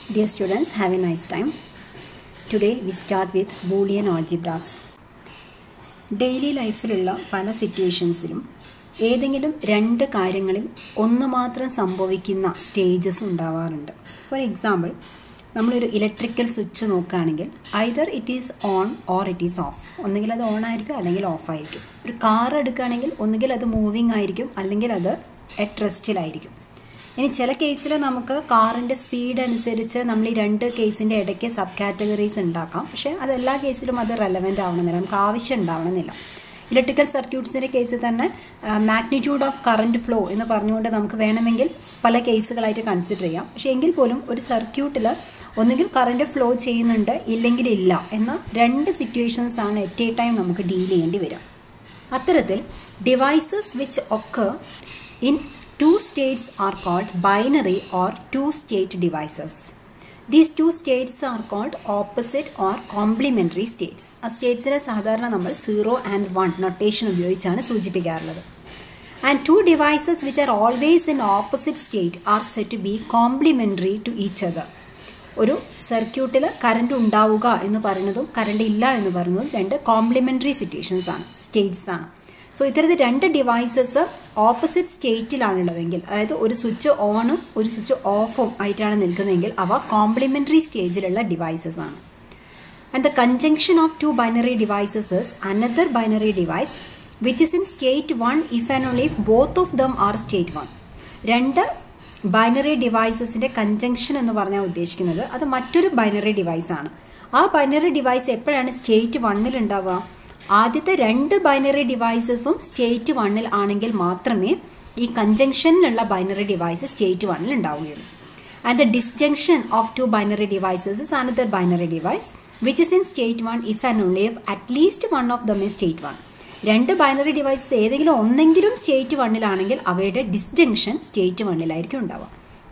Dear students, have a nice time. Today we start with Boolean algebras. Daily ലൈഫിലുള്ള പല സിറ്റുവേഷൻസിലും ഏതെങ്കിലും രണ്ട് കാര്യങ്ങളിൽ ഒന്ന് മാത്രം സംഭവിക്കുന്ന സ്റ്റേജസ് ഉണ്ടാവാറുണ്ട് ഫോർ എക്സാമ്പിൾ നമ്മളൊരു ഇലക്ട്രിക്കൽ സ്വിച്ച് നോക്കുകയാണെങ്കിൽ either it is on or it is off ഒന്നുകിൽ അത് ഓൺ ആയിരിക്കും അല്ലെങ്കിൽ ഓഫ് ആയിരിക്കും ഒരു കാർ എടുക്കുകയാണെങ്കിൽ ഒന്നുകിൽ അത് മൂവിങ് ആയിരിക്കും അല്ലെങ്കിൽ അത് അറ്റ് റെസ്റ്റിലായിരിക്കും ഇനി ചില കേസിൽ നമുക്ക് കാറിൻ്റെ സ്പീഡ് അനുസരിച്ച് നമ്മൾ ഈ രണ്ട് കേസിൻ്റെ ഇടയ്ക്ക് സബ് കാറ്റഗറീസ് ഉണ്ടാക്കാം പക്ഷേ അത് എല്ലാ കേസിലും അത് റെലവെൻ്റ് ആവണമെന്നില്ല നമുക്ക് ആവശ്യം ഉണ്ടാവണമെന്നില്ല ഇലക്ട്രിക്കൽ സർക്യൂട്ട്സിൻ്റെ കേസിൽ തന്നെ മാഗ്നിറ്റ്യൂഡ് ഓഫ് കറണ്ട് ഫ്ലോ എന്ന് പറഞ്ഞുകൊണ്ട് നമുക്ക് വേണമെങ്കിൽ പല കേസുകളായിട്ട് കൺസിഡർ ചെയ്യാം പക്ഷേ എങ്കിൽ പോലും ഒരു സർക്യൂട്ടിൽ ഒന്നുകിൽ കറണ്ട് ഫ്ലോ ചെയ്യുന്നുണ്ട് ഇല്ലെങ്കിൽ ഇല്ല എന്ന രണ്ട് സിറ്റുവേഷൻസ് ആണ് എറ്റ് എ ടൈം നമുക്ക് ഡീൽ ചെയ്യേണ്ടി വരിക അത്തരത്തിൽ ഡിവൈസസ് വിച്ച് ഒക്കെ in two states are called binary or two state devices. These two states are called opposite or complementary states. ആ സ്റ്റേറ്റ്സിനെ സാധാരണ നമ്മൾ സീറോ ആൻഡ് വൺ നൊട്ടേഷൻ ഉപയോഗിച്ചാണ് സൂചിപ്പിക്കാറുള്ളത് and two devices which are always in opposite state are set to be complementary to each other ഒരു സർക്യൂട്ടിൽ current ഉണ്ടാവുക എന്ന് പറയുന്നതും കറണ്ട് ഇല്ല എന്ന് പറയുന്നതും രണ്ട് കോംപ്ലിമെൻ്ററി സിറ്റുവേഷൻസ് ആണ് സ്റ്റേറ്റ്സ് ആണ് സോ ഇത്തരത്തിൽ രണ്ട് ഡിവൈസസ് ഓപ്പോസിറ്റ് സ്റ്റേറ്റിലാണുള്ളതെങ്കിൽ അതായത് ഒരു സ്വിച്ച് ഓണും ഒരു സ്വിച്ച് ഓഫും ആയിട്ടാണ് നിൽക്കുന്നതെങ്കിൽ അവ കോംപ്ലിമെൻ്ററി സ്റ്റേജിലുള്ള ഡിവൈസസ് ആണ് and the conjunction of two binary devices is another binary device which is in state one if and only if both of them are state one രണ്ട് binary ഡിവൈസസിന്റെ conjunction എന്ന് പറഞ്ഞാൽ ഉദ്ദേശിക്കുന്നത് അത് മറ്റൊരു ബൈനറി ഡിവൈസ് ആണ് ആ ബൈനറി ഡിവൈസ് എപ്പോഴാണ് സ്റ്റേറ്റ് വണ്ണിൽ ഉണ്ടാവുക ആദ്യത്തെ രണ്ട് ബൈനറി ഡിവൈസസും സ്റ്റേറ്റ് വണ്ണിൽ ആണെങ്കിൽ മാത്രമേ ഈ കൺജങ്ഷനിലുള്ള ബൈനറി ഡിവൈസ് സ്റ്റേറ്റ് വണ്ണിൽ ഉണ്ടാവുകയുള്ളൂ and the disjunction of two binary devices is another binary device which is in state one if and only if at least one of them is state one രണ്ട് binary devices ഏതെങ്കിലും ഒന്നെങ്കിലും state വണ്ണിലാണെങ്കിൽ അവയുടെ disjunction state വണ്ണിലായിരിക്കും ഉണ്ടാവുക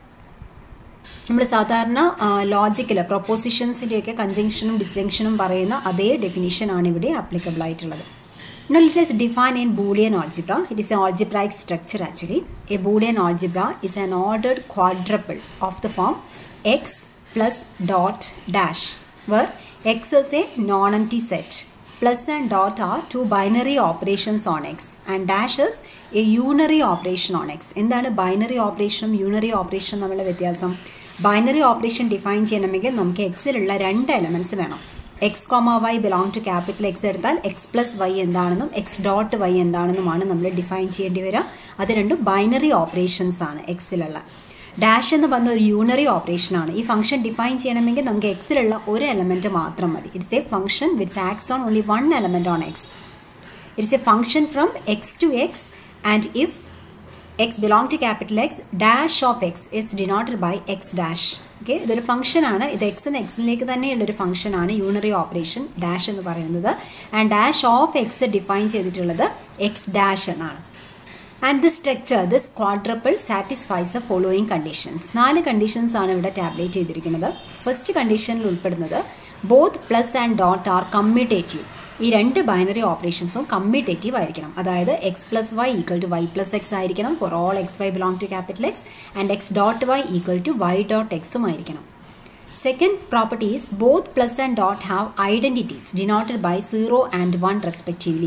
നമ്മൾ സാധാരണ logical പ്രൊപ്പോസിഷൻസിൻ്റെയൊക്കെ കൺജങ്ഷനും ഡിസ്ജങ്ഷനും പറയുന്ന അതേ definition ആണ് ഇവിടെ ആപ്ലിക്കബിൾ ആയിട്ടുള്ളത് Now let us define a Boolean algebra. It is an algebraic structure actually. A Boolean algebra is an ordered quadruple of the form x plus dot dash where x is a non-empty set. Plus and dot are two binary operations on x and dash is a unary operation on x. എന്താണ് binary ഓപ്പറേഷനും unary ഓപ്പറേഷനും തമ്മിലുള്ള വ്യത്യാസം binary operation define ചെയ്യണമെങ്കിൽ നമുക്ക് എക്സിലുള്ള രണ്ട് elements വേണം X comma Y belong to capital X എടുത്താൽ എക്സ് പ്ലസ് വൈ എന്താണെന്നും എക്സ് ഡോട്ട് വൈ എന്താണെന്നുമാണ് നമ്മൾ ഡിഫൈൻ ചെയ്യേണ്ടി വരിക അത് രണ്ടും ബൈനറി ഓപ്പറേഷൻസ് ആണ് എക്സിലുള്ള ഡാഷ് എന്ന് പറഞ്ഞ ഒരു യൂണറി ഓപ്പറേഷൻ ആണ് ഈ ഫംഗ്ഷൻ ഡിഫൈൻ ചെയ്യണമെങ്കിൽ നമുക്ക് എക്സിലുള്ള ഒരു എലമെന്റ് മാത്രം മതി it's a function which acts on only one element on X it's a function from X to X and if X belong to capital X dash of X is denoted by X dash okay ഇതൊരു function ആണ് ഇത് X എന്ന് എക്സിലേക്ക് തന്നെയുള്ളൊരു function ആണ് unary operation dash എന്ന് പറയുന്നത് and dash of X define ചെയ്തിട്ടുള്ളത് എക്സ് ഡാഷ് എന്നാണ് and this structure this quadruple satisfies the following conditions നാല് കണ്ടീഷൻസ് ആണ് ഇവിടെ ടാബ്ലേറ്റ് ചെയ്തിരിക്കുന്നത് ഫസ്റ്റ് കണ്ടീഷനിൽ ഉൾപ്പെടുന്നത് both plus and dot are commutative ഈ രണ്ട് ബൈനറി ഓപ്പറേഷൻസും കമ്മ്യൂട്ടേറ്റീവ് ആയിരിക്കണം അതായത് X plus Y equal to Y plus X ആയിരിക്കണം for all X Y belong to capital X and X dot Y equal to Y dot എക്സും ആയിരിക്കണം second properties both plus and dot have identities denoted by zero and one respectively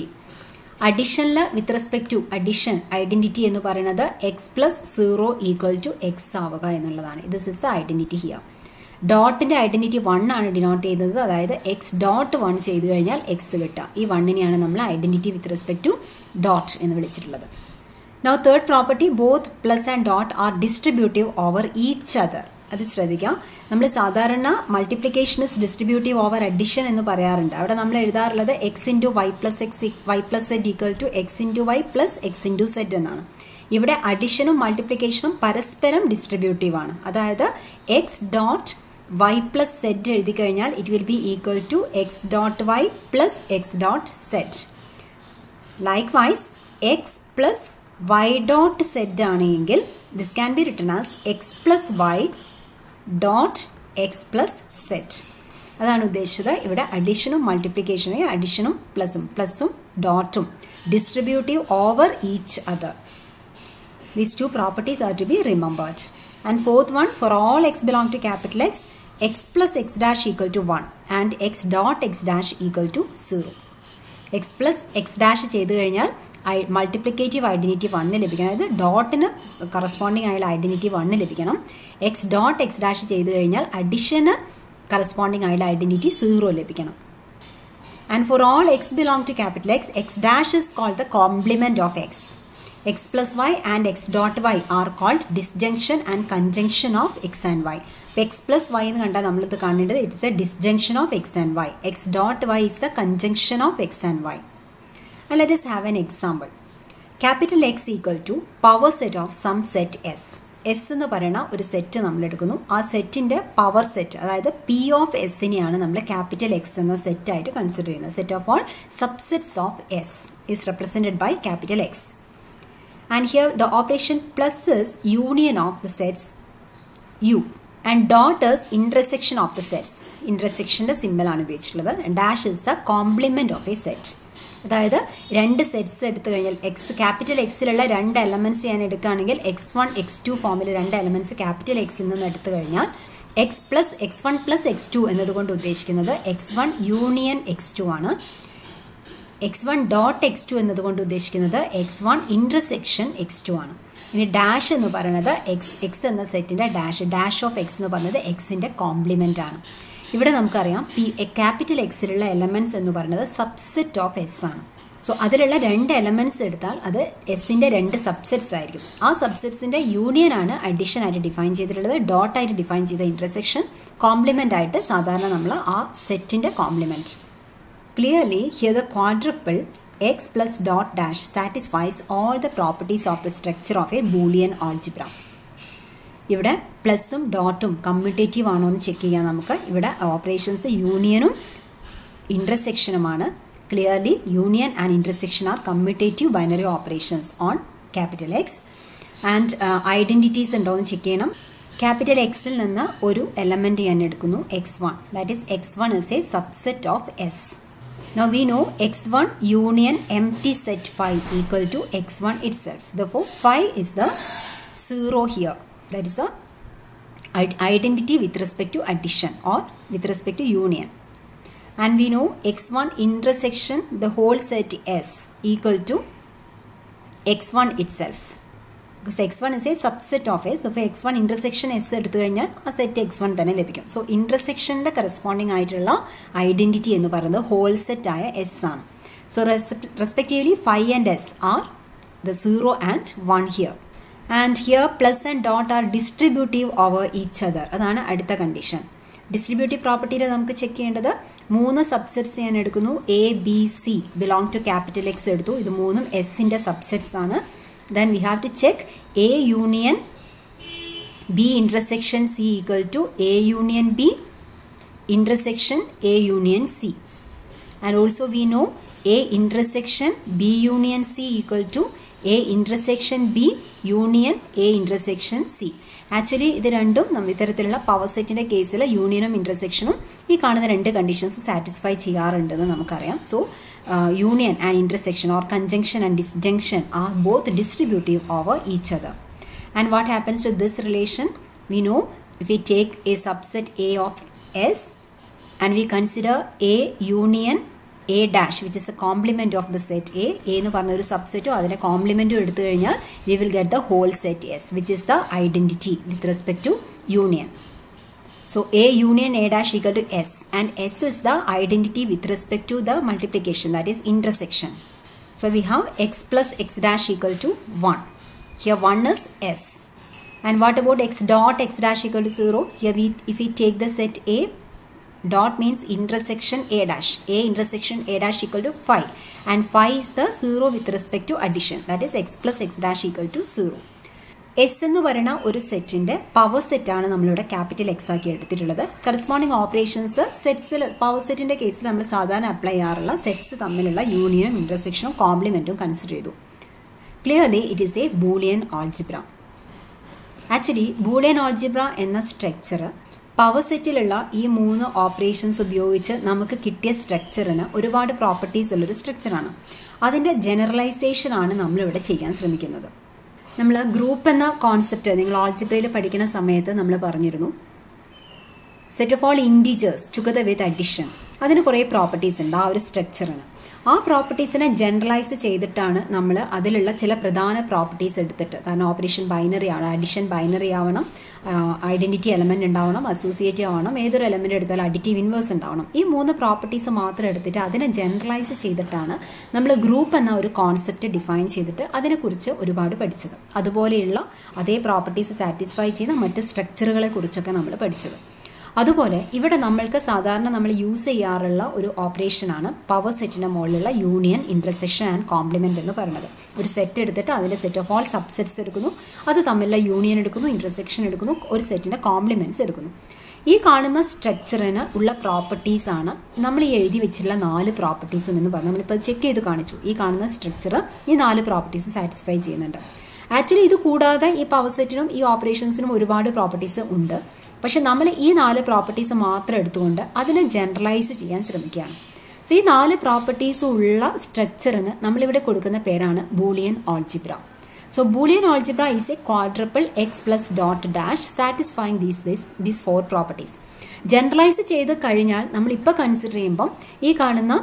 അഡിഷനിൽ with respect to addition identity എന്ന് പറയുന്നത് X plus zero equal to X ആവുക എന്നുള്ളതാണ് this is the identity here ഡോട്ടിന്റെ identity one ആണ് denote ചെയ്തത് അതായത് X dot one ചെയ്തു കഴിഞ്ഞാൽ എക്സ് കിട്ടുക ഈ വണ്ണിനെയാണ് നമ്മൾ identity with respect to dot എന്ന് വിളിച്ചിട്ടുള്ളത് now third property both plus and dot are distributive over each other അത് ശ്രദ്ധിക്കാം നമ്മൾ സാധാരണ multiplication is distributive over addition എന്ന് പറയാറുണ്ട് അവിടെ നമ്മൾ എഴുതാറുള്ളത് X into Y plus X Y plus Z equal to X into Y plus X into Z എന്നാണ് ഇവിടെ അഡിഷനും മൾട്ടിപ്ലിക്കേഷനും പരസ്പരം ഡിസ്ട്രിബ്യൂട്ടീവ് ആണ് അതായത് X dot Y plus Z എഴുതി കഴിഞ്ഞാൽ it will be equal to X dot Y plus X dot Z likewise X plus Y dot Z ആണെങ്കിൽ this can be written as X plus Y dot X plus Z അതാണ് ഉദ്ദേശിച്ചത് ഇവിടെ അഡീഷനും മൾട്ടിപ്ലിക്കേഷനും അഡീഷനും പ്ലസും പ്ലസും ഡോട്ടും distributive over each other these two properties are to be remembered And fourth one, for all x belong to capital X, X plus X dash equal to one and X dot X dash equal to zero X plus X dash ചെയ്ത് കഴിഞ്ഞാൽ ഐ multiplicative identity one ലഭിക്കണം അതായത് ഡോട്ടിന് corresponding ആയുള്ള identity one ലഭിക്കണം X dot X dash ചെയ്ത് കഴിഞ്ഞാൽ അഡിഷന് കറസ്പോണ്ടിങ് ആയുള്ള ഐഡൻറ്റിറ്റി സീറോ ലഭിക്കണം and for all X belong to capital X X dash is called the complement of X X plus Y and X dot Y are called disjunction and conjunction of X and Y ഇപ്പോൾ X plus Y എന്ന് കണ്ടാൽ നമ്മളിത് കാണേണ്ടത് it's a disjunction of X and Y X dot Y is the conjunction of X and Y And let us have an example. Capital X equal to power set of some set S. S എന്ന് പറയുന്ന ഒരു set നമ്മൾ എടുക്കുന്നു ആ സെറ്റിൻ്റെ power set അതായത് P of എസിനെയാണ് നമ്മൾ ക്യാപിറ്റൽ എക്സ് എന്ന സെറ്റായിട്ട് കൺസിഡർ ചെയ്യുന്നത് set of all subsets of S is represented by capital X and here the operation plus is union of the sets U and dot is intersection of the sets ഇൻറ്റർസെക്ഷൻ്റെ സിമ്പിളാണ് ഉപയോഗിച്ചിട്ടുള്ളത് dash is the complement of a set അതായത് രണ്ട് sets എടുത്തു കഴിഞ്ഞാൽ X capital എക്സിലുള്ള രണ്ട് elements ഞാൻ എടുക്കുകയാണെങ്കിൽ എക്സ് വൺ എക്സ് ടു ഫോമിൽ രണ്ട് എലമെൻറ്റ്സ് ക്യാപിറ്റൽ എക്സിൽ നിന്ന് എടുത്തു കഴിഞ്ഞാൽ X plus X one plus X two എന്നതുകൊണ്ട് ഉദ്ദേശിക്കുന്നത് X one union X two ആണ് X one dot X two എന്നതുകൊണ്ട് ഉദ്ദേശിക്കുന്നത് X one intersection X two ആണ് ഇനി ഡാഷ് എന്ന് പറയുന്നത് എക്സ് എക്സ് എന്ന സെറ്റിൻ്റെ ഡാഷ് ഡാഷ് ഓഫ് എക്സ് എന്ന് പറയുന്നത് എക്സിൻ്റെ കോംപ്ലിമെൻ്റ് ആണ് ഇവിടെ നമുക്കറിയാം പി ക്യാപിറ്റൽ എക്സിലുള്ള എലമെൻറ്റ്സ് എന്ന് പറയുന്നത് സബ്സെറ്റ് ഓഫ് എസ് ആണ് സോ അതിലുള്ള രണ്ട് എലമെൻറ്റ്സ് എടുത്താൽ അത് എസിൻ്റെ രണ്ട് സബ്സെറ്റ്സ് ആയിരിക്കും ആ സബ്സെറ്റ്സിൻ്റെ യൂണിയൻ ആണ് അഡീഷൻ ആയിട്ട് ഡിഫൈൻ ചെയ്തിട്ടുള്ളത് ഡോട്ട് ആയിട്ട് ഡിഫൈൻ ചെയ്ത ഇൻ്റർസെക്ഷൻ കോംപ്ലിമെൻ്റ് ആയിട്ട് സാധാരണ നമ്മൾ ആ സെറ്റിൻ്റെ complement clearly here the quadruple X plus dot dash satisfies all the properties of the structure of a Boolean algebra ഇവിടെ പ്ലസും ഡോട്ടും കമ്മ്യൂട്ടേറ്റീവ് ആണോ എന്ന് ചെക്ക് ചെയ്യാം നമുക്ക് ഇവിടെ ഓപ്പറേഷൻസ് യൂണിയനും ഇൻ്റർസെക്ഷനുമാണ് clearly union and intersection are commutative binary operations on capital X and identities ഉണ്ടോ എന്ന് ചെക്ക് ചെയ്യണം ക്യാപിറ്റൽ എക്സിൽ നിന്ന് ഒരു എലമെൻറ്റ് ഞാൻ എടുക്കുന്നു x one that is x one is a subset of S Now we know x1 union empty set phi equal to x1 itself. Therefore, phi is the 0 here. That is a identity with respect to addition or with respect to union. And we know x1 intersection the whole set S equal to x1 itself. Because x1 is a subset of S. Therefore, x1 intersection S എടുത്തു കഴിഞ്ഞാൽ ആ set X one തന്നെ ലഭിക്കും so ഇൻ്റർസെക്ഷൻ്റെ corresponding ആയിട്ടുള്ള identity എന്ന് പറയുന്നത് whole set ആയ എസ് ആണ് so respectively phi and S are the zero and one here and here plus and dot are distributive over each other അതാണ് അടുത്ത കണ്ടീഷൻ ഡിസ്ട്രിബ്യൂട്ടീവ് പ്രോപ്പർട്ടിയിൽ നമുക്ക് ചെക്ക് ചെയ്യേണ്ടത് മൂന്ന് സബ്സെറ്റ്സ് ഞാൻ എടുക്കുന്നു A B C belong to capital X എടുത്തു ഇത് മൂന്നും എസിൻ്റെ സബ്സെറ്റ്സ് ആണ് then we have to check A union B intersection C equal to A union B intersection A union C and also we know A intersection B union C equal to A intersection B union A intersection C actually ഇത് രണ്ടും നമ്മൾ ഇത്തരത്തിലുള്ള power സെറ്റിൻ്റെ കേസിൽ യൂണിയനും ഇൻ്റർസെക്ഷനും ഈ കാണുന്ന രണ്ട് കണ്ടീഷൻസ് സാറ്റിസ്ഫൈ ചെയ്യാറുണ്ടെന്ന് നമുക്കറിയാം so union and intersection or conjunction and disjunction are both distributive over each other. And what happens to this relation? We know if we take a subset A of S and we consider A union A dash which is a complement of the set A, A എന്ന് പറഞ്ഞ ഒരു സബ്സെറ്റോ അതിൻ്റെ കോംപ്ലിമെൻറ്റും എടുത്തു കഴിഞ്ഞാൽ we will get the whole set S which is the identity with respect to union So A union A dash equal to S and S is the identity with respect to the multiplication that is intersection. So we have x plus x dash equal to 1. Here 1 is S. And what about x dot x dash equal to 0? Here we if we take the set A dot means intersection A dash. A intersection A dash equal to 5 and 5 is the 0 with respect to addition that is x plus x dash equal to 0. S എന്ന് പറയുന്ന ഒരു സെറ്റിൻ്റെ power സെറ്റാണ് നമ്മളിവിടെ capital X ആക്കി എടുത്തിട്ടുള്ളത് corresponding operations സെറ്റ്സിൽ power സെറ്റിൻ്റെ കേസിൽ നമ്മൾ സാധാരണ അപ്ലൈ ചെയ്യാറുള്ള സെറ്റ്സ് തമ്മിലുള്ള യൂണിയനും ഇൻ്റർസെക്ഷനും കോംപ്ലിമെൻറ്റും കൺസിഡർ ചെയ്തു clearly it is a Boolean algebra actually Boolean algebra എന്ന സ്ട്രക്ചർ പവർ സെറ്റിലുള്ള ഈ മൂന്ന് ഓപ്പറേഷൻസ് ഉപയോഗിച്ച് നമുക്ക് കിട്ടിയ സ്ട്രക്ചറിന് ഒരുപാട് പ്രോപ്പർട്ടീസ് ഉള്ളൊരു സ്ട്രക്ചറാണ് അതിൻ്റെ ജനറലൈസേഷനാണ് നമ്മളിവിടെ ചെയ്യാൻ ശ്രമിക്കുന്നത് നമ്മൾ ഗ്രൂപ്പ് എന്ന കോൺസെപ്റ്റ് നിങ്ങൾ ഓൾജിബ്രയിൽ പഠിക്കുന്ന സമയത്ത് നമ്മൾ പറഞ്ഞിരുന്നു set of all integers together with addition അതിന് കുറേ പ്രോപ്പർട്ടീസ് ഉണ്ട് ആ ഒരു സ്ട്രക്ചറിന് ആ പ്രോപ്പർട്ടീസിനെ ജനറലൈസ് ചെയ്തിട്ടാണ് നമ്മൾ അതിലുള്ള ചില പ്രധാന പ്രോപ്പർട്ടീസ് എടുത്തിട്ട് കാരണം ഓപ്പറേഷൻ ബൈനറി ആണ് അഡിഷൻ ബൈനറി ആവണം ഐഡൻറ്റിറ്റി എലമെൻ്റ് ഉണ്ടാവണം അസോസിയേറ്റീവ് ആവണം ഏതൊരു എലമെൻ്റ് എടുത്താലും അഡിറ്റീവ് ഇൻവേഴ്സ് ഉണ്ടാവണം ഈ മൂന്ന് പ്രോപ്പർട്ടീസ് മാത്രം എടുത്തിട്ട് അതിനെ ജനറലൈസ് ചെയ്തിട്ടാണ് നമ്മൾ ഗ്രൂപ്പ് എന്ന ഒരു കോൺസെപ്റ്റ് ഡിഫൈൻ ചെയ്തിട്ട് അതിനെക്കുറിച്ച് ഒരുപാട് പഠിച്ചത് അതുപോലെയുള്ള അതേ പ്രോപ്പർട്ടീസ് സാറ്റിസ്ഫൈ ചെയ്യുന്ന മറ്റ് സ്ട്രക്ചറുകളെ കുറിച്ചൊക്കെ നമ്മൾ പഠിച്ചത് അതുപോലെ ഇവിടെ നമ്മൾക്ക് സാധാരണ നമ്മൾ യൂസ് ചെയ്യാറുള്ള ഒരു ഓപ്പറേഷനാണ് പവർ സെറ്റിൻ്റെ മുകളിലുള്ള യൂണിയൻ ഇൻ്റർസെക്ഷൻ ആൻഡ് കോംപ്ലിമെൻ്റ് എന്ന് പറയുന്നത് ഒരു സെറ്റ് എടുത്തിട്ട് അതിൻ്റെ സെറ്റ് ഓഫ് ഓൾ സബ്സെറ്റ്സ് എടുക്കുന്നു അത് തമ്മിലുള്ള യൂണിയൻ എടുക്കുന്നു ഇൻ്റർസെക്ഷൻ എടുക്കുന്നു ഒരു സെറ്റിൻ്റെ കോംപ്ലിമെൻറ്റ്സ് എടുക്കുന്നു ഈ കാണുന്ന സ്ട്രക്ചറിന് ഉള്ള പ്രോപ്പർട്ടീസ് ആണ് നമ്മൾ ഈ എഴുതി വെച്ചിട്ടുള്ള നാല് പ്രോപ്പർട്ടീസും എന്ന് പറഞ്ഞാൽ നമ്മളിപ്പോൾ ചെക്ക് ചെയ്ത് കാണിച്ചു ഈ കാണുന്ന സ്ട്രക്ചർ ഈ നാല് പ്രോപ്പർട്ടീസും സാറ്റിസ്ഫൈ ചെയ്യുന്നുണ്ട് ആക്ച്വലി ഇത് കൂടാതെ ഈ പവർ സെറ്റിനും ഈ ഓപ്പറേഷൻസിനും ഒരുപാട് പ്രോപ്പർട്ടീസ് ഉണ്ട് പക്ഷെ നമ്മൾ ഈ നാല് പ്രോപ്പർട്ടീസ് മാത്രം എടുത്തുകൊണ്ട് അതിനെ ജനറലൈസ് ചെയ്യാൻ ശ്രമിക്കുകയാണ് സോ ഈ നാല് പ്രോപ്പർട്ടീസ് ഉള്ള സ്ട്രക്ചറിന് നമ്മളിവിടെ കൊടുക്കുന്ന പേരാണ് Boolean algebra so Boolean algebra is a quadruple X plus dot dash satisfying these this these four properties generalise ചെയ്ത് കഴിഞ്ഞാൽ നമ്മൾ ഇപ്പോൾ കൺസിഡർ ചെയ്യുമ്പം ഈ കാണുന്ന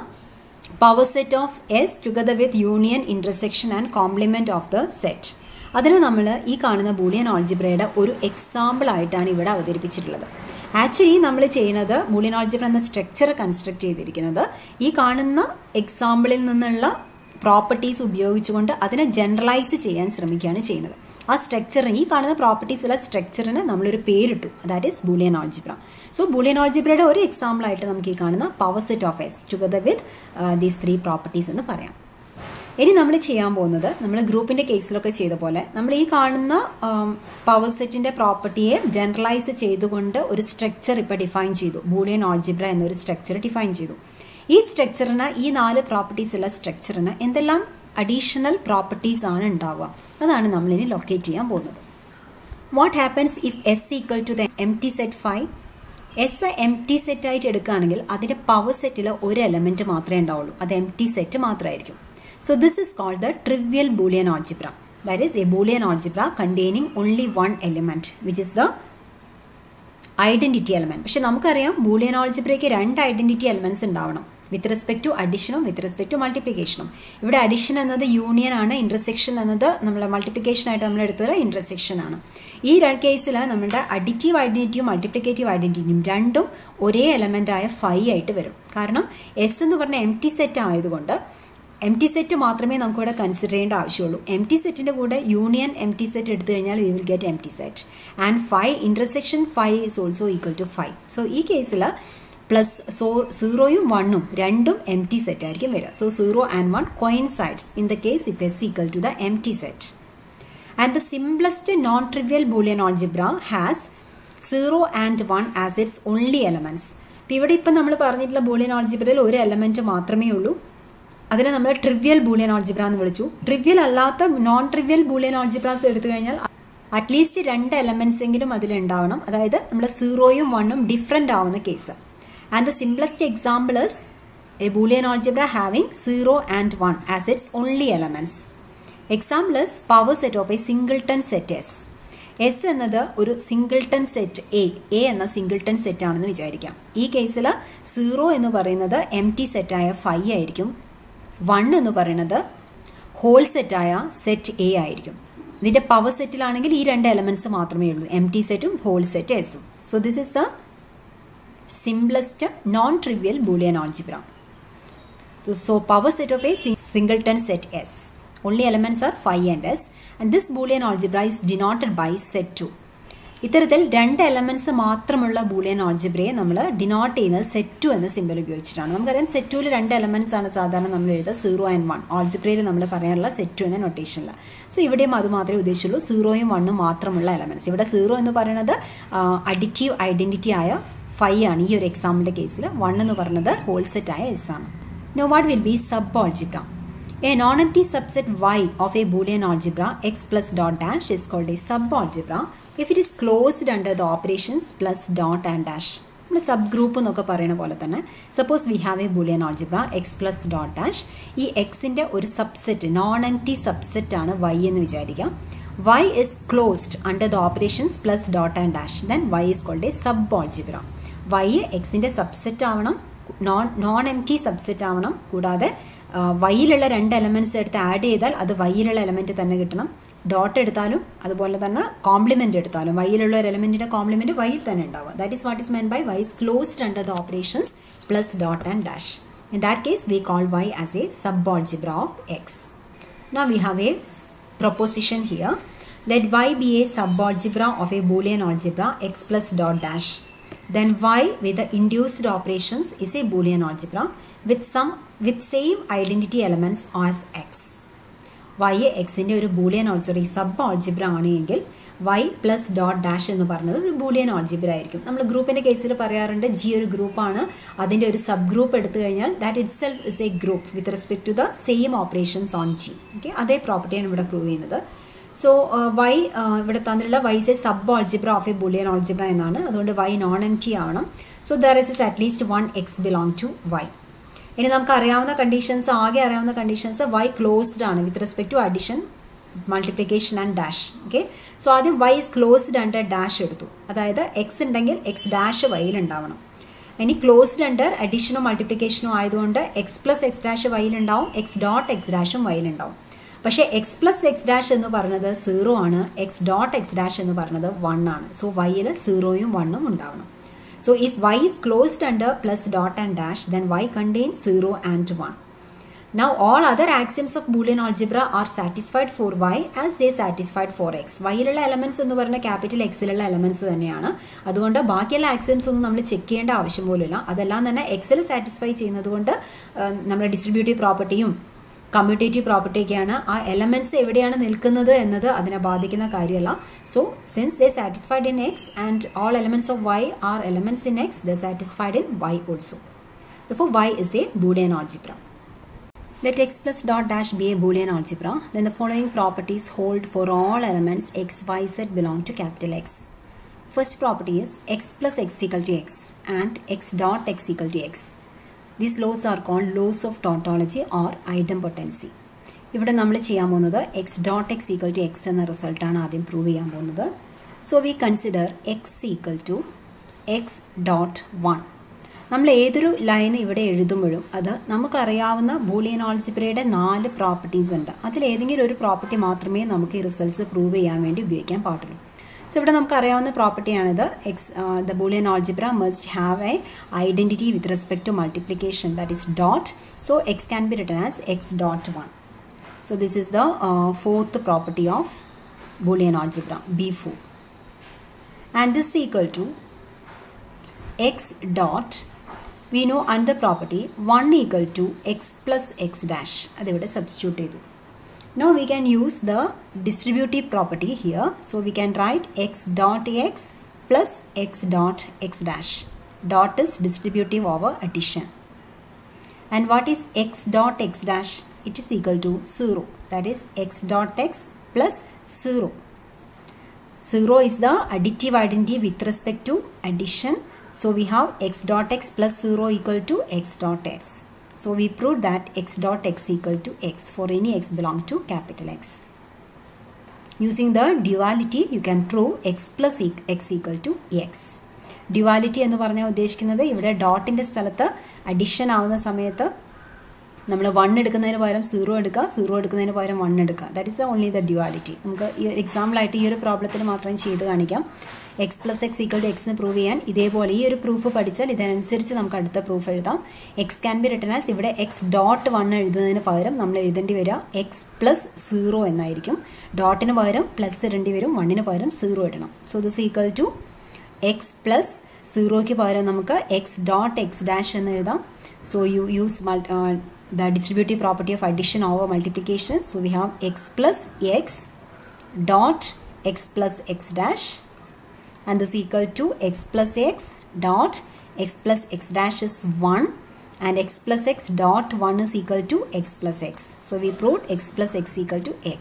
power set of S together with union intersection and complement of the set അതിന് നമ്മൾ ഈ കാണുന്ന ബൂളിയൻ ഓൾജിബ്രയുടെ ഒരു എക്സാമ്പിൾ ആയിട്ടാണ് ഇവിടെ അവതരിപ്പിച്ചിട്ടുള്ളത് ആക്ച്വലി നമ്മൾ ചെയ്യുന്നത് ബൂളിയൻ ഓൾജിബ്ര എന്ന സ്ട്രക്ചർ കൺസ്ട്രക്ട് ചെയ്തിരിക്കുന്നത് ഈ കാണുന്ന എക്സാമ്പിളിൽ നിന്നുള്ള പ്രോപ്പർട്ടീസ് ഉപയോഗിച്ചുകൊണ്ട് അതിനെ ജനറലൈസ് ചെയ്യാൻ ശ്രമിക്കുകയാണ് ചെയ്യുന്നത് ആ സ്ട്രക്ചറിന് ഈ കാണുന്ന പ്രോപ്പർട്ടീസുള്ള സ്ട്രക്ചറിന് നമ്മളൊരു പേരിട്ടു that is Boolean algebra so Boolean ഓൾജിബ്രയുടെ ഒരു എക്സാമ്പിൾ ആയിട്ട് നമുക്ക് ഈ കാണുന്ന power set of S together with these three properties എന്ന് പറയാം ഇനി നമ്മൾ ചെയ്യാൻ പോകുന്നത് നമ്മൾ ഗ്രൂപ്പിൻ്റെ കേസിലൊക്കെ ചെയ്ത പോലെ നമ്മൾ ഈ കാണുന്ന പവർ സെറ്റിൻ്റെ പ്രോപ്പർട്ടിയെ ജനറലൈസ് ചെയ്തുകൊണ്ട് ഒരു സ്ട്രക്ചർ ഇപ്പോൾ ഡിഫൈൻ ചെയ്തു ബൂളിയൻ ഓൾജിബ്ര എന്നൊരു സ്ട്രക്ചർ ഡിഫൈൻ ചെയ്തു ഈ സ്ട്രക്ചറിന് ഈ നാല് പ്രോപ്പർട്ടീസ് ഉള്ള സ്ട്രക്ചറിന് എന്തെല്ലാം അഡീഷണൽ പ്രോപ്പർട്ടീസ് ആണ് ഉണ്ടാവുക അതാണ് നമ്മളിനി ലൊക്കേറ്റ് ചെയ്യാൻ പോകുന്നത് what happens if S equal to the empty set phi S empty set ആയിട്ട് എടുക്കുകയാണെങ്കിൽ അതിൻ്റെ പവർ സെറ്റിൽ ഒരു എലമെൻറ്റ് മാത്രമേ ഉണ്ടാവുള്ളൂ അത് എം ടി സെറ്റ് മാത്രമായിരിക്കും So this is called the trivial Boolean algebra. That is a Boolean algebra containing only one element which is the identity element പക്ഷെ നമുക്കറിയാം ബൂളിയൻ ഓൾജിബ്രയ്ക്ക് രണ്ട് ഐഡൻറ്റിറ്റി എലമെൻറ്റ്സ് ഉണ്ടാവണം വിത്ത് റെസ്പെക്ട് ടു അഡിഷനും with respect to മൾട്ടിപ്ലിക്കേഷനും ഇവിടെ addition എന്നത് union ആണ് ഇൻ്റർസെക്ഷൻ എന്നത് നമ്മൾ മൾട്ടിപ്ലിക്കേഷൻ ആയിട്ട് നമ്മൾ എടുത്തത് ഇൻ്റർസെക്ഷൻ ആണ് ഈ രണ്ട് കേസിൽ നമ്മുടെ അഡിറ്റീവ് ഐഡൻറ്റിറ്റിയും മൾട്ടിപ്ലിക്കേറ്റീവ് ഐഡൻറ്റിറ്റിയും രണ്ടും ഒരേ എലമെൻ്റായ ഫൈവ് ആയിട്ട് വരും കാരണം എസ് എന്ന് പറഞ്ഞ എം ടി സെറ്റ് ആയതുകൊണ്ട് എം ടി സെറ്റ് മാത്രമേ നമുക്കിവിടെ കൺസിഡർ ചെയ്യേണ്ട ആവശ്യമുള്ളൂ എം ടി സെറ്റിൻ്റെ കൂടെ യൂണിയൻ എം ടി സെറ്റ് എടുത്തു കഴിഞ്ഞാൽ we will get empty set and phi intersection phi is also equal to phi so ഈ കേസിൽ പ്ലസ് സോ സീറോയും വണ്ണും രണ്ടും എം ടി സെറ്റ് ആയിരിക്കും വരിക so zero and one coincides in the case if S equal to the empty set and the simplest non trivial Boolean algebra has zero and one as its only elements ഇപ്പോൾ ഇവിടെ ഇപ്പം നമ്മൾ പറഞ്ഞിട്ടുള്ള Boolean ഓൾജിബ്രയിൽ ഒരു element മാത്രമേ ഉള്ളൂ അതിനെ നമ്മൾ ട്രിവ്യൽ ബൂളിയൻ ഓൾജിബ്ര എന്ന് വിളിച്ചു ട്രിവ്യൽ അല്ലാത്ത നോൺ ട്രിവ്യൽ ബൂളിയൻ ഓൾജിബ്രാസ് എടുത്തു കഴിഞ്ഞാൽ അറ്റ്ലീസ്റ്റ് രണ്ട് എലമെന്റ്സ് എങ്കിലും അതിലുണ്ടാവണം അതായത് നമ്മുടെ സീറോയും വണ്ണും ഡിഫറെൻ്റ് ആവുന്ന case and the simplest example is a Boolean algebra having zero and one as its only elements example is power set of a singleton set S S എന്നത് ഒരു സിംഗിൾട്ടൺ സെറ്റ് എ എ എന്ന singleton set ആണെന്ന് വിചാരിക്കാം ഈ കേസിൽ zero എന്ന് പറയുന്നത് empty സെറ്റായ ഫൈവ് ആയിരിക്കും വൺ എന്ന് പറയുന്നത് ഹോൾ സെറ്റായ സെറ്റ് എ ആയിരിക്കും ഇതിൻ്റെ പവർ സെറ്റിലാണെങ്കിൽ ഈ രണ്ട് എലമെൻറ്റ്സ് മാത്രമേ ഉള്ളൂ എം ടി സെറ്റും ഹോൾ സെറ്റ് എസും so this is the simplest non trivial Boolean algebra so power set of a singleton set S only elements are phi and s and this boolean algebra is denoted by set 2 ഇത്തരത്തിൽ രണ്ട് elements മാത്രമുള്ള Boolean ഓൾജിബ്രയെ നമ്മൾ denote ചെയ്യുന്നത് set to എന്ന simple ഉപയോഗിച്ചിട്ടാണ് നമുക്കറിയാം set ടുവിൽ രണ്ട് എലമെന്റ്സ് ആണ് സാധാരണ നമ്മൾ എഴുതുക സീറോ ആൻഡ് വൺ ഓൾജിബ്രയിൽ നമ്മൾ പറയാനുള്ള സെറ്റ് ടു എന്ന നൊട്ടേഷനിൽ സോ ഇവിടെയും അത് മാത്രമേ ഉദ്ദേശിച്ചുള്ളൂ സീറോയും വണ്ണും മാത്രമുള്ള എലമെന്റ്സ് ഇവിടെ സീറോ എന്ന് പറയുന്നത് അഡിറ്റീവ് ഐഡന്റിറ്റി ആയ ഫൈവ് ആണ് ഈ ഒരു എക്സാമ്പിളിൻ്റെ കേസിൽ വൺ എന്ന് പറയുന്നത് ഹോൾ സെറ്റ് ആയ എസ് ആണ് now what will be subalgebra A non-empty subset Y of a Boolean algebra x plus dot dash is called a sub-algebra if it is closed under the operations plus dot and dash. നമ്മൾ subgroup എന്നൊക്കെ പറയുന്ന പോലെ തന്നെ suppose we have a Boolean algebra X plus dot dash ഈ എക്സിൻ്റെ ഒരു subset non empty subset ആണ് Y എന്ന് വിചാരിക്കാം Y is closed under the operations plus dot and dash then Y is called a subalgebra Y എക്സിൻ്റെ subset ആവണം non non empty subset ആവണം കൂടാതെ വൈയിലുള്ള രണ്ട് എലമെൻറ്റ്സ് എടുത്ത് add ചെയ്താൽ അത് വൈയിലുള്ള എലമെൻറ്റ് തന്നെ കിട്ടണം ഡോട്ട് എടുത്താലും അതുപോലെ തന്നെ കോംപ്ലിമെൻ്റ് എടുത്താലും വൈയിലുള്ള ഒരു എലമെൻറ്റിൻ്റെ കോംപ്ലിമെൻറ്റ് വൈയിൽ തന്നെ ഉണ്ടാവുക that is what is meant by Y is closed under the operations plus dot and dash in that case we call Y as a subalgebra of X Now we have a proposition here. Let y be a subalgebra of a Boolean algebra x plus dot dash. Then y with the induced operations is a Boolean algebra with some with same identity elements as x. y എക്സിൻ്റെ ഒരു Boolean algebra sub algebra ആണ് എങ്കിൽ Y plus dot dash എന്ന് പറഞ്ഞത് ഒരു Boolean algebra ആയിരിക്കും നമ്മൾ ഗ്രൂപ്പിൻ്റെ കേസിൽ പറയാറുണ്ട് ജി ഒരു ഗ്രൂപ്പാണ് അതിൻ്റെ ഒരു സബ് ഗ്രൂപ്പ് എടുത്തു കഴിഞ്ഞാൽ that itself is a group with respect to the same operations on G okay അതേ പ്രോപ്പർട്ടിയാണ് ഇവിടെ പ്രൂവ് ചെയ്യുന്നത് സോ വൈ ഇവിടെ തന്നിട്ടുള്ള Y is a subalgebra of a Boolean algebra എന്നാണ് അതുകൊണ്ട് വൈ നോൺ എം ടി ആവണം so there is is at least one x belong to Y ഇനി നമുക്ക് അറിയാവുന്ന കണ്ടീഷൻസ് ആകെ അറിയാവുന്ന കണ്ടീഷൻസ് വൈ ക്ലോസ്ഡ് ആണ് with respect to addition multiplication and dash okay so ആദ്യം Y is closed under dash എടുത്തു അതായത് എക്സ് ഉണ്ടെങ്കിൽ എക്സ് ഡാഷ് വൈയിൽ ഉണ്ടാവണം ഇനി ക്ലോസ്ഡ് അണ്ടർ അഡീഷനോ മൾട്ടിപ്ലിക്കേഷനോ ആയതുകൊണ്ട് എക്സ് പ്ലസ് എക്സ് ഡാഷ് വൈയിലുണ്ടാവും എക്സ് ഡോട്ട് എക്സ് ഡാഷും വൈയിലുണ്ടാവും പക്ഷേ എക്സ് പ്ലസ് എക്സ് ഡാഷ് എന്ന് പറയുന്നത് സീറോ ആണ് എക്സ് ഡോട്ട് എക്സ് ഡാഷ് എന്ന് പറയുന്നത് വൺ ആണ് സോ വൈയിൽ സീറോയും വണ്ണും ഉണ്ടാവണം so if Y is closed under plus dot and dash then Y contain zero and one Now all other axioms of Boolean algebra are satisfied for y as they satisfied for x. വൈയിലുള്ള elements എന്ന് പറഞ്ഞ capital എക്സിലുള്ള elements തന്നെയാണ് അതുകൊണ്ട് ബാക്കിയുള്ള axioms ഒന്നും നമ്മൾ check ചെയ്യേണ്ട ആവശ്യം പോലുമില്ല അതെല്ലാം തന്നെ എക്സിൽ സാറ്റിസ്ഫൈ ചെയ്യുന്നത് കൊണ്ട് നമ്മുടെ ഡിസ്ട്രിബ്യൂട്ടീവ് പ്രോപ്പർട്ടിയും കമ്മ്യൂട്ടേറ്റീവ് പ്രോപ്പർട്ടിയൊക്കെയാണ് ആ എലമെന്റ്സ് എവിടെയാണ് നിൽക്കുന്നത് എന്നത് അതിനെ ബാധിക്കുന്ന കാര്യമല്ല so since they satisfied in X and all elements of Y are elements in X the satisfied in Y also for Y is a Boolean algebra Let x plus dot dash be a Boolean algebra, then the following properties hold for all elements x, y, z belong to capital X. First property is x plus x equal to x and x dot x equal to x. These laws are called laws of tautology or idempotency. ഇവിടെ നമ്മൾ ചെയ്യാൻ പോകുന്നത് x dot x equal to x എന്ന റിസൾട്ടാണ് ആദ്യം prove ചെയ്യാൻ പോകുന്നത് so we consider x equal to X dot one നമ്മൾ ഏതൊരു ലൈൻ ഇവിടെ എഴുതുമ്പോഴും അത് നമുക്കറിയാവുന്ന ബൂളിയൻ ഓൾജിബ്രയുടെ നാല് പ്രോപ്പർട്ടീസ് ഉണ്ട് അതിൽ ഏതെങ്കിലും ഒരു പ്രോപ്പർട്ടി മാത്രമേ നമുക്ക് ഈ റിസൾട്ട്സ് പ്രൂവ് ചെയ്യാൻ വേണ്ടി ഉപയോഗിക്കാൻ പാടുള്ളൂ സോ ഇവിടെ നമുക്ക് അറിയാവുന്ന പ്രോപ്പർട്ടിയാണിത് X the Boolean algebra must have a identity with respect to multiplication that is dot so x can be written as x dot one so this is the fourth property of Boolean algebra B four and this equal to X dot we know under property one equal to x plus X dash അതിവിടെ substitute ചെയ്തു now we can use the distributive property here so we can write x dot X plus X dot X dash dot is distributive over addition and what is x dot X dash it is equal to zero that is x dot X plus zero zero is the additive identity with respect to addition So we have x dot x plus 0 equal to x dot x. So we proved that x dot x equal to x for any x belong to capital X. Using the duality, you can prove x plus x equal to x. Duality എന്ന് പറഞ്ഞാൽ ഉദ്ദേശിക്കുന്നത് ഇവിടെ ഡോട്ടിൻ്റെ സ്ഥലത്ത് addition ആവുന്ന സമയത്ത് നമ്മൾ one എടുക്കുന്നതിന് പകരം സീറോ എടുക്കുക സീറോ എടുക്കുന്നതിന് പകരം വൺ എടുക്കുക that is only the duality നമുക്ക് ഈ എക്സാമ്പിളായിട്ട് ഈ ഒരു പ്രോബ്ലത്തിൽ മാത്രം ചെയ്ത് കാണിക്കാം x plus x equal to x എന്ന് പ്രൂവ് ചെയ്യാൻ ഇതേപോലെ ഈ ഒരു പ്രൂഫ് പഠിച്ചാൽ ഇതിനനുസരിച്ച് നമുക്ക് അടുത്ത പ്രൂഫ് എഴുതാം x can be written as ഇവിടെ എക്സ് ഡോട്ട് വൺ എഴുതുന്നതിന് പകരം നമ്മൾ എഴുതേണ്ടി വരിക എക്സ് പ്ലസ് സീറോ എന്നായിരിക്കും ഡോട്ടിന് പകരം പ്ലസ് ഇടേണ്ടി വരും വണ്ണിന് പകരം സീറോ ഇടണം so this equal to x plus സീറോയ്ക്ക് പകരം നമുക്ക് എക്സ് ഡോട്ട് എക്സ് ഡാഷ് എന്ന് എഴുതാം so you use the distributive property of addition over multiplication. So we have x plus x dot x plus x dash and this equal to x plus x dot x plus x dash is 1 and x plus x dot 1 is equal to x plus x. So we proved x plus x equal to x.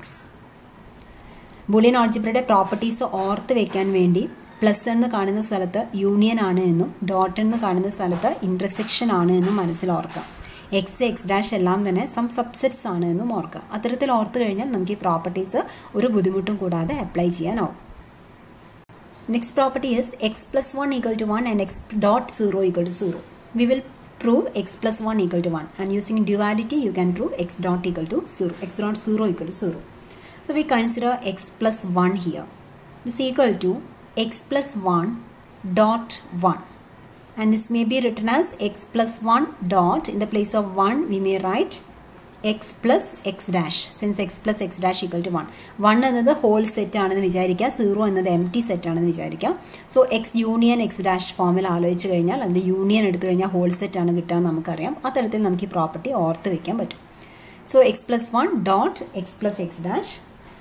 Boolean ഓൾജിബ്രയുടെ properties ഓർത്ത് വെക്കാൻ വേണ്ടി plus എന്ന് കാണുന്ന സ്ഥലത്ത് union ആണ് എന്നും dot എന്ന് കാണുന്ന സ്ഥലത്ത് ഇൻ്റർസെക്ഷൻ ആണ് എന്നും മനസ്സിൽ ഓർക്കാം എക്സ് എക്സ് ഡാഷ് എല്ലാം തന്നെ സം സബ്സെറ്റ്സ് ആണ് എന്നും ഓർക്കുക അത്തരത്തിൽ ഓർത്ത് കഴിഞ്ഞാൽ നമുക്ക് ഈ പ്രോപ്പർട്ടീസ് ഒരു ബുദ്ധിമുട്ടും കൂടാതെ അപ്ലൈ ചെയ്യാനാവും Next property is x plus 1 equal to 1 and x dot 0 equal to 0. We will prove x plus 1 equal to 1 and using duality you can prove x dot equal to 0. x dot 0 equal to 0. So we consider x plus 1 here. This equal to x plus 1 dot 1 and this may be written as x plus 1 dot in the place of 1 we may write x plus X dash since x plus X dash equal to one one എന്നത് whole set ആണെന്ന് വിചാരിക്കുക zero എന്നത് empty set ആണെന്ന് വിചാരിക്കാം so x union x dash ഫോമിൽ ആലോചിച്ച് കഴിഞ്ഞാൽ അതിൻ്റെ യൂണിയൻ എടുത്തു കഴിഞ്ഞാൽ ഹോൾ സെറ്റ് ആണ് കിട്ടുക നമുക്കറിയാം ആ തരത്തിൽ നമുക്ക് ഈ പ്രോപ്പർട്ടി ഓർത്ത് വെക്കാൻ പറ്റും so x plus one dot X plus X dash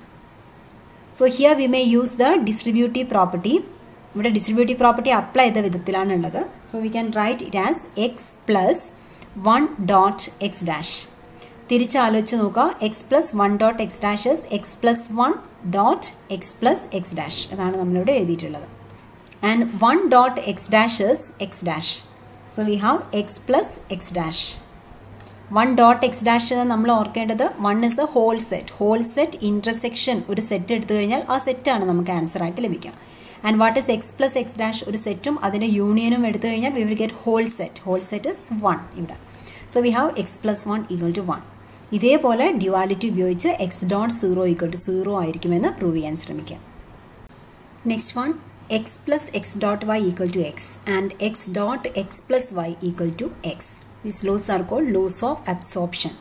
so here we may use the distributive property ഇവിടെ ഡിസ്ട്രിബ്യൂട്ടീവ് പ്രോപ്പർട്ടി അപ്ലൈ ചെയ്ത വിധത്തിലാണ് ഉള്ളത് so we can write it as X plus one dot X dash തിരിച്ച് ആലോചിച്ച് നോക്കുക x plus one dot x dashes x plus one dot X plus X dash അതാണ് നമ്മളിവിടെ എഴുതിയിട്ടുള്ളത് and one dot x dashes x dash so we have x plus X dash one dot X dash നമ്മൾ ഓർക്കേണ്ടത് one is a whole set whole set intersection ഒരു set എടുത്തു കഴിഞ്ഞാൽ ആ സെറ്റാണ് നമുക്ക് ആൻസർ ആയിട്ട് ലഭിക്കുക and what is x plus X dash ഒരു സെറ്റും അതിൻ്റെ യൂണിയനും എടുത്തു കഴിഞ്ഞാൽ we will get whole set whole set is one ഇവിടെ so we have x plus one equal to one ഇതേപോലെ ഡ്യുവാലിറ്റി ഉപയോഗിച്ച് x dot zero equal to zero ആയിരിക്കുമെന്ന് പ്രൂവ് ചെയ്യാൻ ശ്രമിക്കാം next one x plus X dot Y equal to X and X dot X plus Y equal to x this laws are called laws of absorption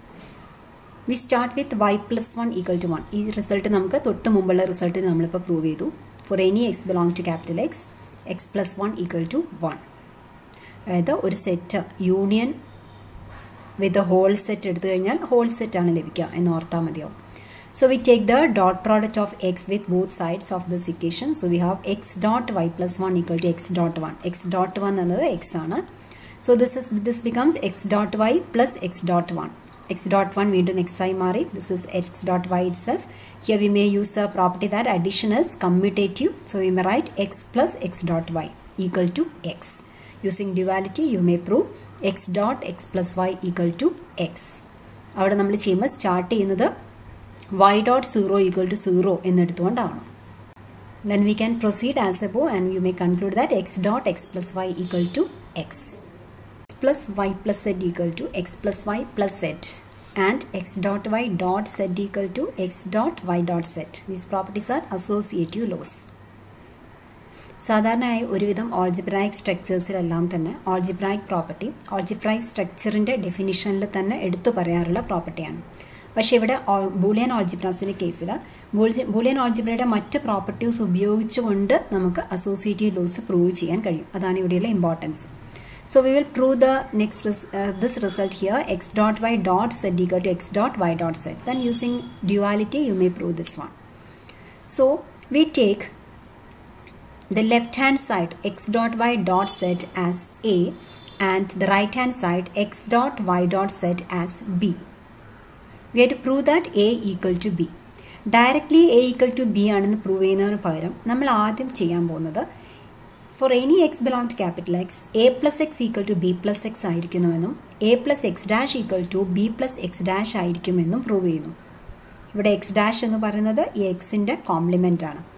we start with y plus one equal to one ഈ result നമുക്ക് തൊട്ട് മുമ്പുള്ള result നമ്മളിപ്പോൾ prove ചെയ്തു for any x belong to capital X X plus one equal to one അതായത് ഒരു set union with whole set എടുത്തു കഴിഞ്ഞാൽ ഹോൾ സെറ്റ് ആണ് ലഭിക്കുക എന്ന് ഓർത്താൽ മതിയാവും so we take the dot product of x with both sides of this equation so we have x dot Y plus one equal to X dot one x dot one എന്നത് x ആണ് so this is this becomes x dot Y plus X dot one x dot one വീണ്ടും x ആയി മാറി this is x dot y itself here we may use A property that addition is commutative so we may write x plus X dot Y equal to x using duality you may prove x dot X plus Y equal to x അവിടെ നമ്മൾ ചെയ്യുമ്പോൾ start ചെയ്യുന്നത് y dot zero equal to zero എന്നെടുത്തുകൊണ്ടാണ് then we can proceed as above and you may conclude that x dot X plus Y equal to x X plus y plus Z equal to x plus y plus z and X dot y dot z equal to X dot y dot z these properties are associative laws സാധാരണയായി ഒരുവിധം algebraic സ്ട്രക്ചേഴ്സിലെല്ലാം തന്നെ algebraic property algebraic സ്ട്രക്ചറിൻ്റെ ഡെഫിനിഷനിൽ തന്നെ എടുത്തു പറയാറുള്ള പ്രോപ്പർട്ടിയാണ് പക്ഷേ ഇവിടെ ബൂളിയൻ ഓൾജിബ്രാസിൻ്റെ കേസിൽ ബൂളിയൻ ഓൾജിബ്രയുടെ മറ്റ് പ്രോപ്പർട്ടീസ് ഉപയോഗിച്ചുകൊണ്ട് നമുക്ക് അസോസിയേറ്റീവ് ലോസ് പ്രൂവ് ചെയ്യാൻ കഴിയും അതാണ് ഇവിടെയുള്ള importance so we will prove the next this result here x dot y dot z equal to X dot y dot z then using duality you may prove this one so we take the left hand side x dot y dot set as a and the right hand side x dot y dot set as b. We have to prove that a equal to b. Directly a equal to b ആണെന്ന് prove ചെയ്യുന്നതിന് പകരം നമ്മൾ ആദ്യം ചെയ്യാൻ പോകുന്നത് for any x belong to capital X a plus x equal to b plus x ആയിരിക്കുന്നുവെന്നും a plus X dash equal to b plus X dash ആയിരിക്കുമെന്നും prove ചെയ്യുന്നു ഇവിടെ എക്സ് ഡാഷ് എന്ന് പറയുന്നത് ഈ എക്സിൻ്റെ കോംപ്ലിമെൻ്റ് ആണ്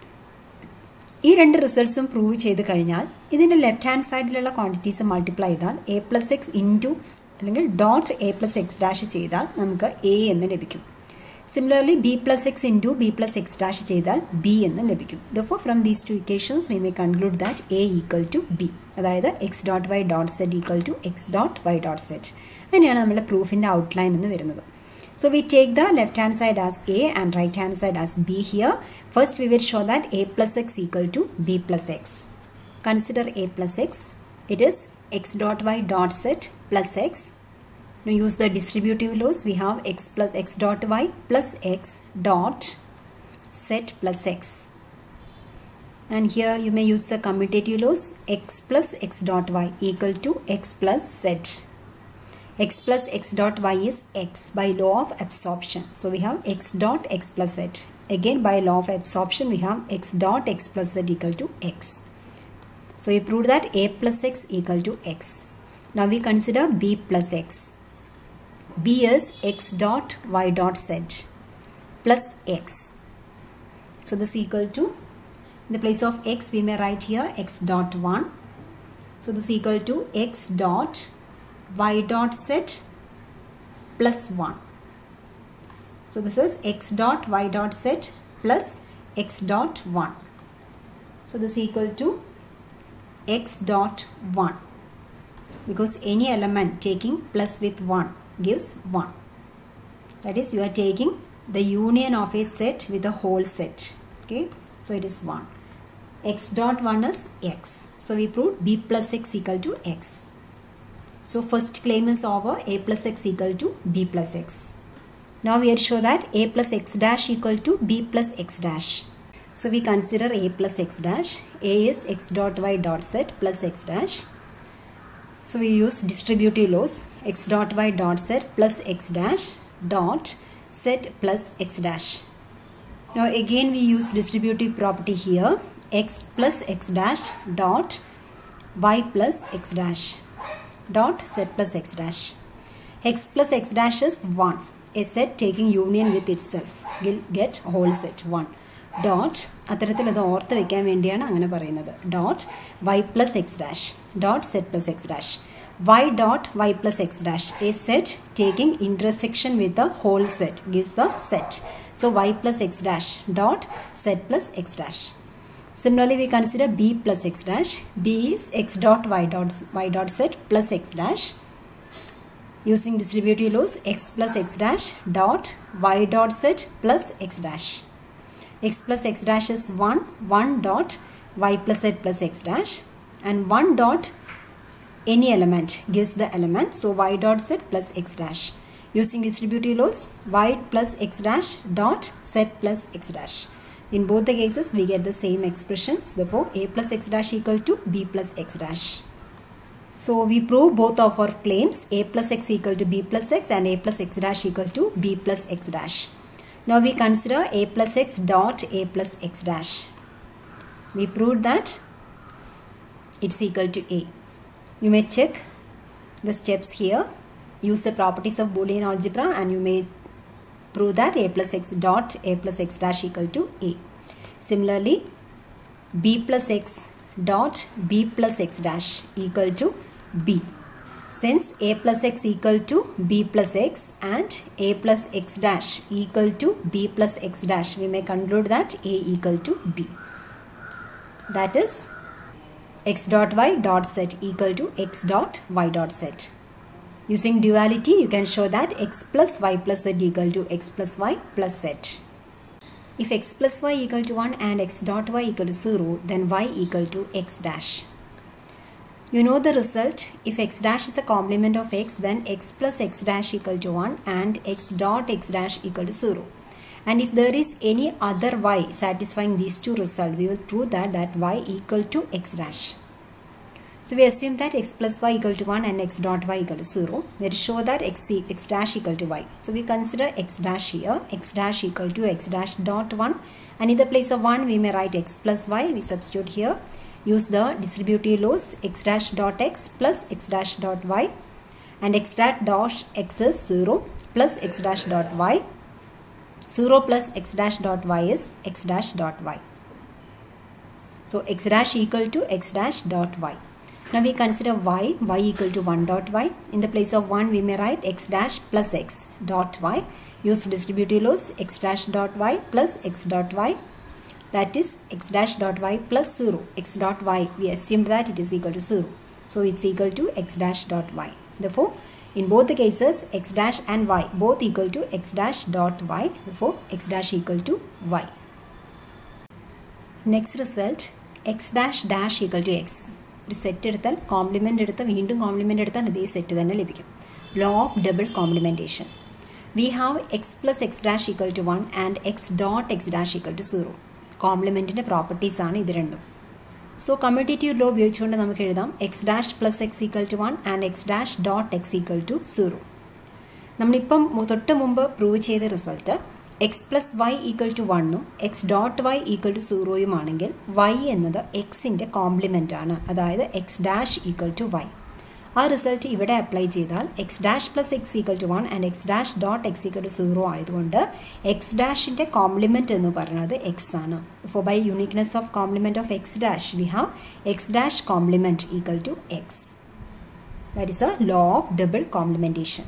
ഈ രണ്ട് റിസൾട്ട്സും പ്രൂവ് ചെയ്ത് കഴിഞ്ഞാൽ ഇതിൻ്റെ ലെഫ്റ്റ് ഹാൻഡ് സൈഡിലുള്ള ക്വാണ്ടിറ്റീസ് മൾട്ടിപ്ലൈ ചെയ്താൽ എ പ്ലസ് എക്സ് ഇൻറ്റു അല്ലെങ്കിൽ dot a plus X dash ചെയ്താൽ നമുക്ക് എ എന്ന് ലഭിക്കും similarly b plus X into b plus X dash ചെയ്താൽ ബി എന്ന് ലഭിക്കും therefore from these two equations we may conclude that a equal to b അതായത് X dot y dot z equal to X dot y dot z അങ്ങനെയാണ് നമ്മുടെ പ്രൂഫിൻ്റെ outline എന്ന് വരുന്നത് So we take the left hand side as A and right hand side as B here. First we will show that A plus X equal to B plus X. Consider A plus X. It is X dot Y dot set plus X. Now use the distributive laws. We have X plus X dot Y plus X dot set plus X. And here you may use the commutative laws. X plus X dot Y equal to X plus Z x plus x dot y is x by law of absorption. So we have x dot x plus z. Again by law of absorption we have x dot x plus z equal to x. So we proved that a plus x equal to x. Now we consider b plus x. b is x dot y dot z plus x. So this equal to In the place of x, we may write here x dot 1. So this is equal to x dot y dot set plus 1. So this is x dot y dot set plus x dot 1. So this is equal to x dot 1 because any element taking plus with 1 gives 1. That is you are taking the union of a set with a whole set. Okay. So it is 1. x dot 1 is x. So we proved b plus x equal to x. So first claim is over a plus x equal to b plus x. Now we will show that a plus x dash equal to b plus x dash. So we consider a plus x dash. a is x dot y dot set plus x dash. So we use distributive laws x dot y dot set plus x dash dot set plus x dash. Now again we use distributive property here x plus x dash dot y plus x dash dot set plus x dash. x plus x dash is 1. A set taking union with itself will get whole set 1. Dot അത്തരത്തിൽ അത് ഓർത്ത് വെക്കാൻ വേണ്ടിയാണ് അങ്ങനെ പറയുന്നത് dot Y plus X dash dot z plus X dash y dot Y plus X dash a set taking intersection with the whole set gives the set so y plus x dash dot z plus x dash. Similarly, we consider b plus x dash. b is x dot y dot y dot z plus x dash. Using distributive laws, x plus x dash dot y dot z plus x dash. x plus x dash is 1, 1 dot y plus z plus x dash and 1 dot any element gives the element. So y dot z plus x dash using distributive laws y plus x dash dot z plus x dash. In both the cases we get the same expressions therefore a plus x dash equal to b plus x dash. So we prove both of our claims a plus x equal to b plus x and a plus x dash equal to b plus x dash. Now we consider a plus x dot a plus x dash. We proved that it's equal to a. You may check the steps here use the properties of Boolean algebra and you may prove that a plus x dot a plus x dash equal to a. Similarly, b plus x dot b plus x dash equal to b. Since a plus x equal to b plus x and a plus x dash equal to b plus x dash, we may conclude that a equal to b. That is x dot y dot set equal to x dot y dot set. Using duality, you can show that x plus y plus z equal to x plus y plus z. If x plus y equal to 1 and x dot y equal to 0, then y equal to x dash. You know the result. If x dash is a complement of x, then x plus x dash equal to 1 and x dot x dash equal to 0. And if there is any other y satisfying these two results, we will prove that that y equal to x dash. So we assume that x plus y equal to 1 and x dot y equal to 0. We will show that x, x dash equal to y. So we consider x dash here, x dash equal to x dash dot 1 and in the place of 1 we may write x plus y. We substitute here. Use the distributive laws x dash dot x plus x dash dot y and x dash dot x is 0 plus x dash dot y. 0 plus x dash dot y is x dash dot y. So x dash equal to x dash dot y. Now we consider y, y equal to 1 dot y. In the place of 1 we may write x dash plus x dot y. Use distributive laws x dash dot y plus x dot y. That is x dash dot y plus 0. x dot y we assume that it is equal to 0. So it's equal to x dash dot y. Therefore in both the cases x dash and y both equal to x dash dot y. Therefore x dash equal to y. Next result x dash dash equal to x. ഒരു set എടുത്താൽ complement എടുത്ത് വീണ്ടും complement എടുത്താൽ അതേ സെറ്റ് തന്നെ ലഭിക്കും law of double complementation we have x plus X dash equal to one and X dot X dash equal to zero കോംപ്ലിമെൻറ്റിൻ്റെ പ്രോപ്പർട്ടീസ് ആണ് ഇത് രണ്ടും സോ കമ്മ്യൂട്ടേറ്റീവ് ലോ ഉപയോഗിച്ചുകൊണ്ട് നമുക്ക് എഴുതാം x dash plus x equal to one and x dash dot x equal to zero നമ്മളിപ്പം തൊട്ട് മുമ്പ് പ്രൂവ് ചെയ്ത result x plus Y equal to വണ്ണും x dot Y equal to സീറോയും ആണെങ്കിൽ വൈ എന്നത് എക്സിൻ്റെ കോംപ്ലിമെൻ്റ് ആണ് അതായത് x dash equal to y ആ റിസൾട്ട് ഇവിടെ അപ്ലൈ ചെയ്താൽ x dash plus x equal to one and x dash dot x equal to zero ആയതുകൊണ്ട് എക്സ് ഡാഷിൻ്റെ കോംപ്ലിമെൻറ്റ് എന്ന് പറയുന്നത് എക്സ് ആണ് for by uniqueness of complement of x dash we have x dash complement equal to x that is a law of double complementation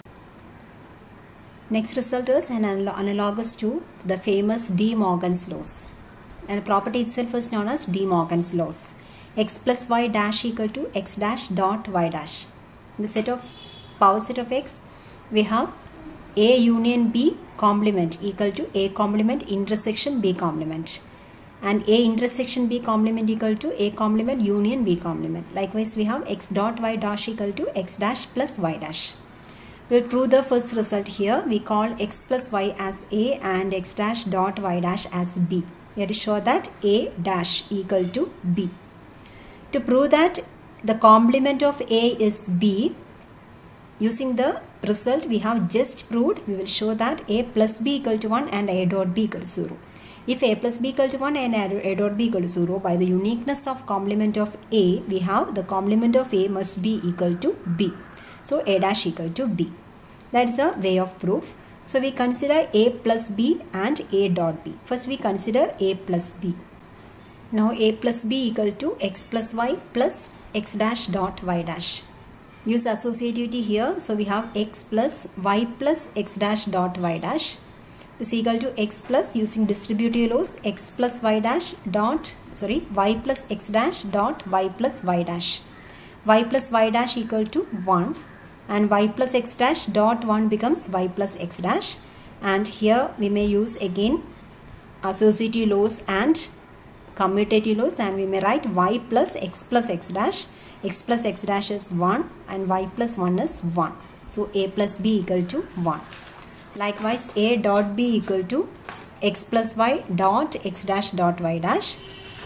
Next result is an analogous to the famous De Morgan's laws. And property itself is known as De Morgan's laws. x plus y dash equal to x dash dot y dash. In the set of power set of x, we have a union b complement equal to a complement intersection b complement. And a intersection b complement equal to a complement union b complement. Likewise, we have x dot y dash equal to x dash plus y dash. We'll prove the first result here. We call x plus y as a and x dash dot y dash as b. We have to show that a dash equal to b. To prove that the complement of a is b, using the result we have just proved, we will show that a plus b equal to 1 and a dot b equal to 0. If a plus b equal to 1 and a dot b equal to 0, by the uniqueness of complement of a, we have the complement of a must be equal to b. So a dash equal to b. That is a way of proof. So we consider a plus b and a dot b. First we consider a plus b. Now a plus b equal to x plus y plus x dash dot y dash. Use associativity here. So we have x plus y plus x dash dot y dash is equal to x plus using distributive laws x plus y dash dot sorry y plus x dash dot y plus y dash. y plus y dash equal to 1 and y plus x dash dot 1 becomes y plus x dash and here we may use again associative laws and commutative laws and we may write y plus x plus x dash x plus x dash is 1 and y plus 1 is 1 so a plus b equal to 1 likewise a dot b equal to x plus y dot x dash dot y dash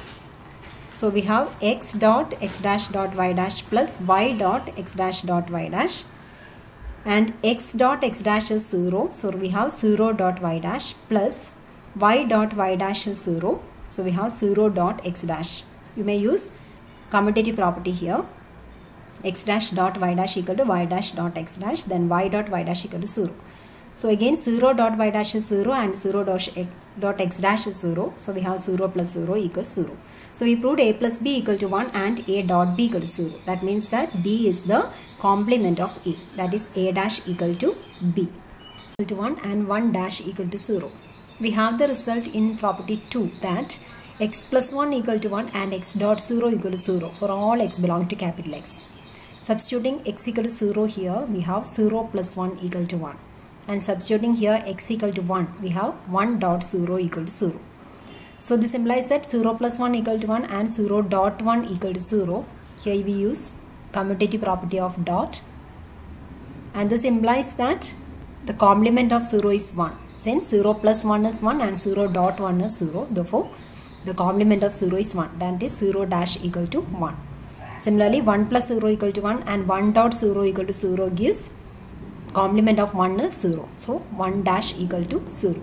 so we have x dot x dash dot y dash plus y dot x dash dot y dash and x dot x dash is 0 so we have 0 dot y dash plus y dot y dash is 0 so we have 0 dot x dash you may use commutative property here x dash dot y dash equal to y dash dot x dash then y dot y dash equal to 0 so again 0 dot y dash is 0 and 0 dot, dot x dash is 0 so we have 0 plus 0 equals 0 so we proved a plus b equal to 1 and a dot b equal to 0 that means that b is the complement of a that is a dash equal to b equal to 1 and 1 dash equal to 0 we have the result in property 2 that x plus 1 equal to 1 and x dot 0 equal to 0 for all x belong to capital X. Substituting x equal to 0 here we have 0 plus 1 equal to 1 and substituting here x equal to 1 we have 1 dot 0 equal to 0. So this implies that 0 plus 1 equal to 1 and 0 dot 1 equal to 0. Here we use commutative property of dot and this implies that the complement of 0 is 1 since 0 plus 1 is 1 and 0 dot 1 is 0 therefore the complement of 0 is 1 that is 0 dash equal to 1 similarly 1 plus 0 equal to 1 and 1 dot 0 equal to 0 gives complement of 1 is 0 so 1 dash equal to 0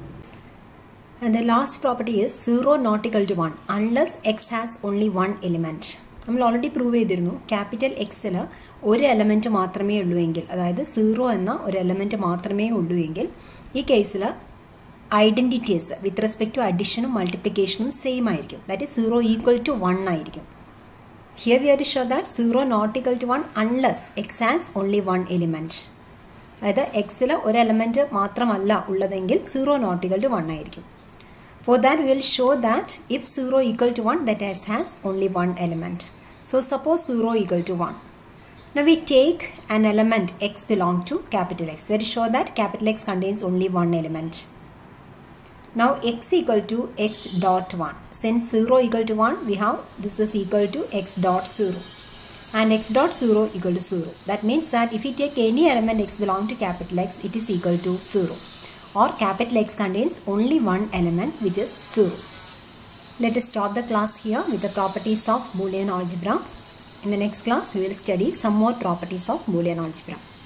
and the last property is 0 not equal to 1 unless x has only one element നമ്മൾ already prove ചെയ്തിരുന്നു capital എക്സിൽ ഒരു element മാത്രമേ ഉള്ളൂ എങ്കിൽ അതായത് zero എന്ന ഒരു എലമെൻറ്റ് മാത്രമേ ഉള്ളൂ എങ്കിൽ ഈ കേസിൽ ഐഡൻറ്റിറ്റീസ് വിത്ത് റെസ്പെക്ട് ടു അഡിഷനും മൾട്ടിപ്ലിക്കേഷനും സെയിം ആയിരിക്കും that is zero equal to one ആയിരിക്കും here we are to show that zero not equal to one unless x has only one element അതായത് എക്സിൽ ഒരു എലമെൻറ്റ് മാത്രമല്ല ഉള്ളതെങ്കിൽ zero not equal to one ആയിരിക്കും For that we will show that if 0 equal to 1 that S has only one element. So suppose 0 equal to 1. Now we take an element x belong to capital X. We will show that capital X contains only one element. Now x equal to x dot 1. Since 0 equal to 1 we have this is equal to x dot 0 and x dot 0 equal to 0. That means that if we take any element x belong to capital X it is equal to 0 or capital X contains only one element which is 0. Let us stop the class here with the properties of Boolean algebra. In the next class we will study some more properties of Boolean algebra.